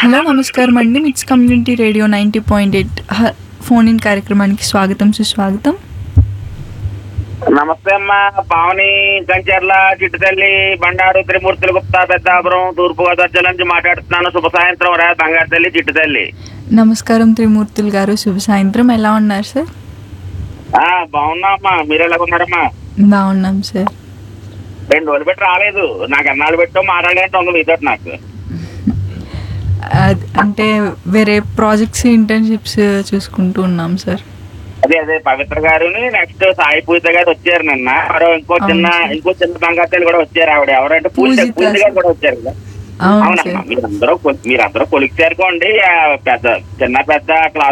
Hello నమస్కారం అండి mix community radio ninety point eight phone in కార్యక్రమానికి స్వాగతం సుస్వాగతం నమస్తే అమ్మా పావని కంచర్ల చిట్టుతల్లి బండారు త్రిమూర్తుల గుప్తా పెద్దాపురం తూర్పు గోదావరి జిల్లా నుంచి మాట్లాడుతున్నాను శుభ సాయంత్రం రా బంగారు తల్లి చిట్టుతల్లి నమస్కారం త్రిమూర్తులు గారు శుభ సాయంత్రం ఎలా ఉన్నారు సార్ ఆ బాగున్నామ్మా మీరు ఎలా ఉన్నారమ్మా బాగున్నాం సార్ రెండు రోజులు పెట్టి రాలేదు నాకు ఎన్నాళ్ళు పెట్టో మాట్లాడేంటి ఉంది మీతో నాకు అద్- అంటే వేరే ప్రాజెక్ట్స్ ఇంటర్న్షిప్స్ చూసుకుంటూ ఉన్నాం సార్ అదే అదే పవిత్ర గారుని నెక్స్ట్ సాయి పూజ గారు వచ్చారు నిన్న మరో ఇంకో చిన్న అవును సార్. ఇంకో చిన్న బంగారు తల్లి కూడా వచ్చారు ఆవిడ ఎవరంటే పూజ పూజిత పూజ గారు సార్. కూడా వచ్చారు కదా అవును అవునమ్మా సార్ మీరందరూ కొ- మీరందరూ కొలిక్కి చేరుకోండి ఆ పెద్ద చిన్న పెద్ద క్లాస్